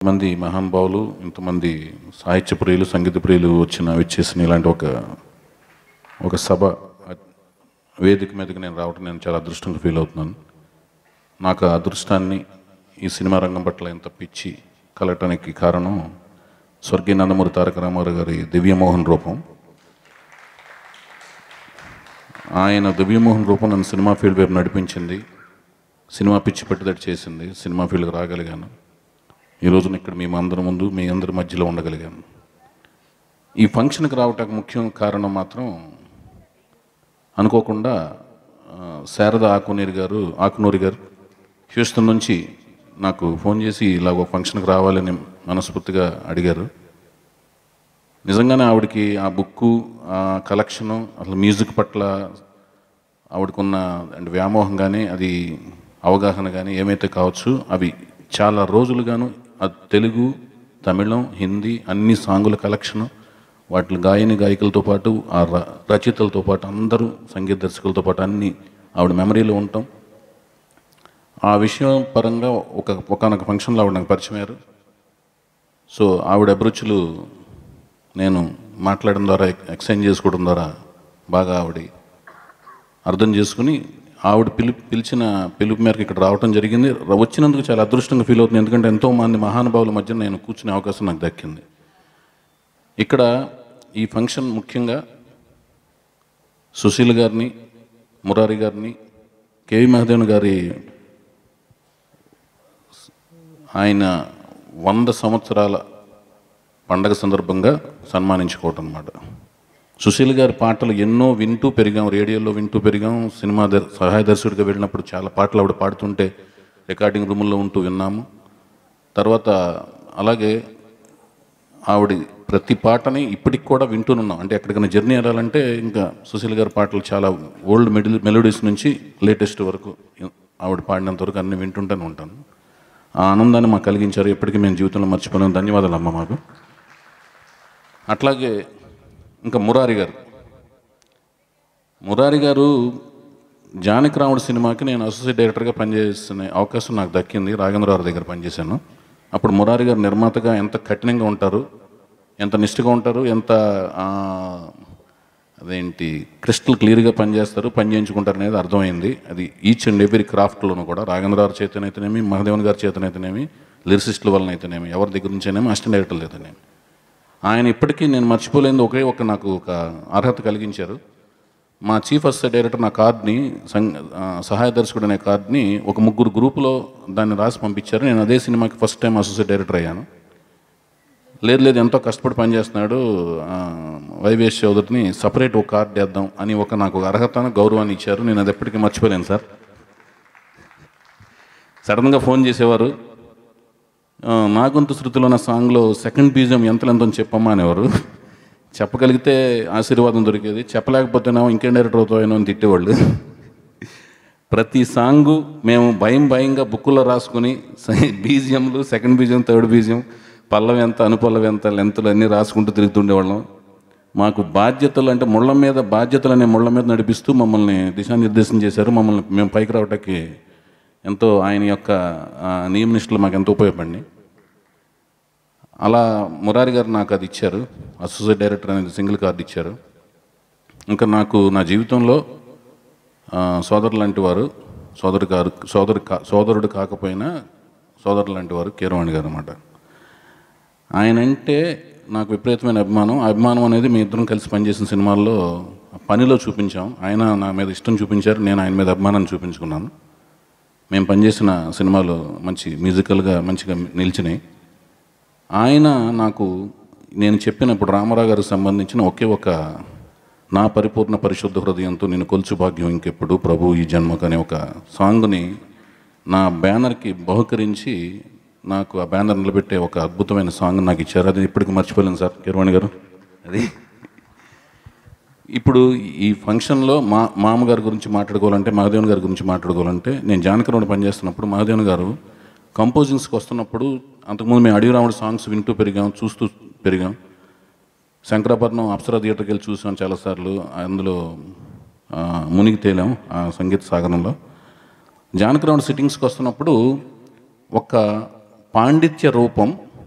మంది మహానుభావులు ఇంతమంది సాహిత్య ప్రియులు సంగీత ప్రియులు వచ్చిన విచ్చేసిన ఇలాంటి ఒక ఒక సభ వేదిక మీదకి నేను రావడం నేను చాలా అదృష్టంగా ఫీల్ అవుతున్నాను నాకు ఆ అదృష్టాన్ని ఈ సినిమా రంగం పట్ల ఎంత పిచ్చి కలగటానికి కారణం స్వర్గీయ నందమూరి తారక రామారావు గారి దివ్యమోహన్ రూపం ఆయన దివ్యమోహన్ రూపం నన్ను సినిమా ఫీల్డ్ వైపు నడిపించింది సినిమా పిచ్చి పట్టుదడి చేసింది సినిమా ఫీల్డ్కి రాగలిగాను ఈ రోజున ఇక్కడ మీ అందరి ముందు మీ అందరి మధ్యలో ఉండగలిగాను ఈ ఫంక్షన్కి రావటానికి ముఖ్యం కారణం మాత్రం అనుకోకుండా ఆ, శారద ఆకునీరు గారు ఆకునూరి గారు హ్యూస్టన్ నుంచి నాకు ఫోన్ చేసి ఇలా ఒక ఫంక్షన్కి రావాలని మనస్ఫూర్తిగా అడిగారు నిజంగానే ఆవిడకి ఆ బుక్కు ఆ కలెక్షను అసలు మ్యూజిక్ పట్ల ఆవిడకున్న అంటే వ్యామోహం కానీ అది అవగాహన కానీ ఏమైతే కావచ్చు అవి చాలా రోజులుగాను అది తెలుగు తమిళం హిందీ అన్ని సాంగుల కలెక్షను వాటి గాయని గాయకులతో పాటు ఆ ర- రచయితలతో పాటు అందరూ సంగీత దర్శకులతో పాటు అన్ని ఆవిడ మెమరీలో ఉంటాం ఆ విషయం పరంగా ఒక ఒకనొక ఫంక్షన్లో ఆవిడ నాకు పరిచయం అయ్యారు సో ఆవిడ అభిరుచులు నేను మాట్లాడడం ద్వారా ఎక్స్చేంజ్ చేసుకోవడం ద్వారా బాగా ఆవిడ అర్థం చేసుకుని ఆవిడ పిలు పిలిచిన పిలుపు మేరకు ఇక్కడ రావడం జరిగింది ర- వచ్చినందుకు చాలా అదృష్టంగా ఫీల్ అవుతుంది ఎందుకంటే ఎంతో మంది మహానుభావుల మధ్య నేను కూర్చునే అవకాశం నాకు దక్కింది ఇక్కడ ఈ ఫంక్షన్ ముఖ్యంగా సుశీల్ గారిని మురారి గారిని కేవి మహదేవన్ గారి ఆయన వంద సంవత్సరాల పండగ సందర్భంగా సన్మానించుకోవటం అన్నమాట సుశీల్ గారి పాటలు ఎన్నో వింటూ పెరిగాం రేడియోలో వింటూ పెరిగాం సినిమా దర్ సహాయ దర్శకుడిగా వెళ్ళినప్పుడు చాలా పాటలు ఆవిడ పాడుతుంటే రికార్డింగ్ రూముల్లో ఉంటూ విన్నాము తర్వాత అలాగే ఆవిడ ప్రతి పాటని ఇప్పటికి కూడా వింటూనున్నాం అంటే ఎక్కడికైనా జర్నీ వెళ్ళాలంటే ఇంకా సుశీల్ గారి పాటలు చాలా ఓల్డ్ మెడిల్ మెలోడీస్ నుంచి లేటెస్ట్ వరకు ఆవిడ పాడినంత వరకు అన్ని వింటుంటూనే ఉంటాను ఆ ఆనందాన్ని మాకు కలిగించారు ఎప్పటికీ మేము జీవితంలో మర్చిపోలేము ధన్యవాదాలు అమ్మ మాకు అట్లాగే ఇంకా మురారి గారు మురారి గారు జానకి రాముడు సినిమాకి నేను అసోసియేట్ డైరెక్టర్గా పనిచేసిన అవకాశం నాకు దక్కింది రాఘవేంద్రరావు దగ్గర పనిచేశాను అప్పుడు మురారి గారు నిర్మాతగా ఎంత కఠినంగా ఉంటారు ఎంత నిష్ఠగా ఉంటారు ఎంత ఆ, అదేంటి క్రిస్టల్ క్లియర్గా పనిచేస్తారు పని చేయించుకుంటారు అనేది అర్థమైంది అది ఈచ్ అండ్ ఎవ్రీ క్రాఫ్ట్లోనూ కూడా రాఘవేంద్రరావు చేతనైతేనేమి మహదేవన్ గారి చేతనైతేనేమి లిరిసిస్టుల వలన అయితేనేమి ఎవరి దగ్గర నుంచైనేమి అసిస్టెంట్ డైరెక్టర్లు అయితేనేమి ఆయన ఇప్పటికీ నేను మర్చిపోలేని ఒకే ఒక నాకు ఒక అర్హత కలిగించారు మా చీఫ్ అసిస్టెంట్ డైరెక్టర్ నా కార్డ్ని సంగ్ ఆ, సహాయ దర్శకుడు అనే కార్డ్ని ఒక ముగ్గురు గ్రూపులో దాన్ని రాసి పంపించారు నేను అదే సినిమాకి ఫస్ట్ టైం అసోసియేట్ డైరెక్టర్ అయ్యాను లేదు లేదు ఎంతో కష్టపడి పనిచేస్తున్నాడు ఆ, వైవేష్ చౌదరిని సపరేట్ ఒక కార్డ్ వేద్దాం అని ఒక నాకు ఒక అర్హత గౌరవాన్ని ఇచ్చారు నేను అది ఎప్పటికీ మర్చిపోలేను సార్ సడన్గా ఫోన్ చేసేవారు ఆ, నా గొంతు శృతిలో ఉన్న సాంగ్లో సెకండ్ బీజం ఎంత ఎంతో చెప్పమ్మా అనేవారు చెప్పగలిగితే ఆశీర్వాదం దొరికేది చెప్పలేకపోతేనేమో ఇంకేం డైరెక్టర్ అవుతావేనో అని తిట్టేవాళ్ళు ప్రతి సాంగు మేము భయం భయంగా బుక్కులో రాసుకుని బీజియంలు సెకండ్ బీజియం థర్డ్ బీజియం పల్లవి ఎంత అనుపల్లవి ఎంత లెంతులు అన్నీ రాసుకుంటూ తిరుగుతుండేవాళ్ళం మాకు బాధ్యతలు అంటే ముళ్ళ మీద బాధ్యతలు అనే ముళ్ళ మీద నడిపిస్తూ మమ్మల్ని దిశానిర్దేశం చేశారు మమ్మల్ని మేము పైకి రావటానికి ఎంతో ఆయన యొక్క ఆ, నియమనిష్టలు మాకు ఎంతో ఉపయోగపడినాయి అలా మురారి గారు నాకు అది ఇచ్చారు అసోసియేట్ డైరెక్టర్ అనేది సింగిల్ కార్డు ఇచ్చారు ఇంకా నాకు నా జీవితంలో ఆ, సోదరు లాంటి వారు సోదరు గారు సోదరు కా సోదరుడు కాకపోయినా సోదరు లాంటి వారు కీరవాణి గారు అనమాట ఆయన అంటే నాకు విపరీతమైన అభిమానం ఆ అభిమానం అనేది మీ ఇద్దరం కలిసి పనిచేసిన సినిమాల్లో పనిలో చూపించాం ఆయన నా మీద ఇష్టం చూపించారు నేను ఆయన మీద అభిమానాన్ని చూపించుకున్నాను మేము పనిచేసిన సినిమాలు మంచి మ్యూజికల్గా మంచిగా నిలిచినాయి ఆయన నాకు నేను చెప్పినప్పుడు రామారావు గారికి సంబంధించిన ఒకే ఒక నా పరిపూర్ణ పరిశుద్ధ హృదయంతో నేను కొలుచు భాగ్యం ఇంకెప్పుడు ప్రభు ఈ జన్మకు అనే ఒక సాంగ్ని నా బ్యానర్కి బహుకరించి నాకు ఆ బ్యానర్ నిలబెట్టే ఒక అద్భుతమైన సాంగ్ నాకు ఇచ్చారు అది ఇప్పటికి మర్చిపోలేను సార్ కిరవాణి గారు అది ఇప్పుడు ఈ ఫంక్షన్లో మా మామగారి గురించి మాట్లాడుకోవాలంటే మహాదేవన్ గారి గురించి మాట్లాడుకోవాలంటే నేను జానకరావుని పనిచేస్తున్నప్పుడు మహాదేవన్ గారు కంపోజింగ్స్కి వస్తున్నప్పుడు అంతకుముందు మేము అడవి రాముడు సాంగ్స్ వింటూ పెరిగాం చూస్తూ పెరిగాం శంకరాభరణం అప్సరా థియేటర్కి వెళ్ళి చూసాం చాలాసార్లు అందులో ఆ, మునిగి తేలాం ఆ సంగీత సాగరంలో జానకరావుడు సిట్టింగ్స్కి వస్తున్నప్పుడు ఒక పాండిత్య రూపం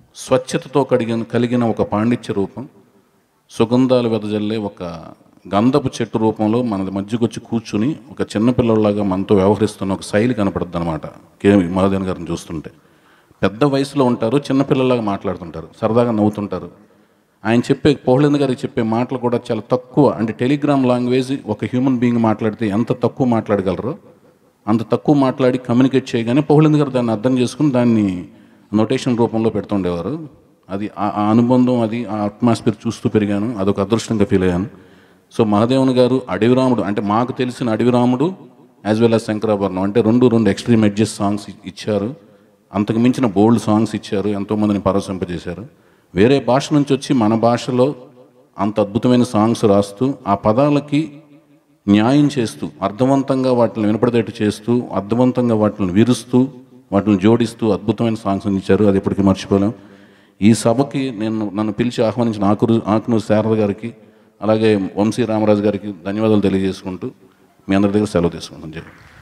స్వచ్ఛతతో కడిగిన కలిగిన ఒక పాండిత్య రూపం సుగంధాలు వెదజల్లే ఒక గంధపు చెట్టు రూపంలో మన మధ్యకు వచ్చి కూర్చుని ఒక చిన్నపిల్లలాగా మనతో వ్యవహరిస్తున్న ఒక శైలి కనపడుద్ది అనమాట కే మహాదేవన్ గారిని చూస్తుంటే పెద్ద వయసులో ఉంటారు చిన్నపిల్లలాగా మాట్లాడుతుంటారు సరదాగా నవ్వుతుంటారు ఆయన చెప్పే పోహ్లేంద్ర గారికి చెప్పే మాటలు కూడా చాలా తక్కువ అంటే టెలిగ్రామ్ లాంగ్వేజ్ ఒక హ్యూమన్ బీయింగ్ మాట్లాడితే ఎంత తక్కువ మాట్లాడగలరో అంత తక్కువ మాట్లాడి కమ్యూనికేట్ చేయగానే పోహ్లేంద్ర గారు దాన్ని అర్థం చేసుకుని దాన్ని నోటేషన్ రూపంలో పెడుతుండేవారు అది ఆ- ఆ అనుబంధం అది ఆ అట్మాస్ఫియర్ చూస్తూ పెరిగాను అదొక అదృష్టంగా ఫీల్ అయ్యాను సో మహాదేవన్ గారు అడవిరాముడు అంటే మాకు తెలిసిన Adaviramudu as well as Sankarabharanam అంటే రెండు రెండు ఎక్స్ట్రీమ్ ఎడ్జెస్ సాంగ్స్ ఇచ్చారు అంతకు మించిన బోల్డ్ సాంగ్స్ ఇచ్చారు ఎంతోమందిని పరవశింపజేశారు వేరే భాష నుంచి వచ్చి మన భాషలో అంత అద్భుతమైన సాంగ్స్ రాస్తూ ఆ పదాలకి న్యాయం చేస్తూ అర్థవంతంగా వాటిని వినపడేటట్టు చేస్తూ అర్థవంతంగా వాటిని విరుస్తూ వాటిని జోడిస్తూ అద్భుతమైన సాంగ్స్ ఇచ్చారు అది ఎప్పటికీ మర్చిపోలేం ఈ సభకి నేను నన్ను పిలిచి ఆహ్వానించిన ఆకురు ఆకునూరు శారద గారికి అలాగే వంశీ రామరాజు గారికి ధన్యవాదాలు తెలియజేసుకుంటూ మీ అందరి దగ్గర సెలవు తీసుకుంటాను చెప్పి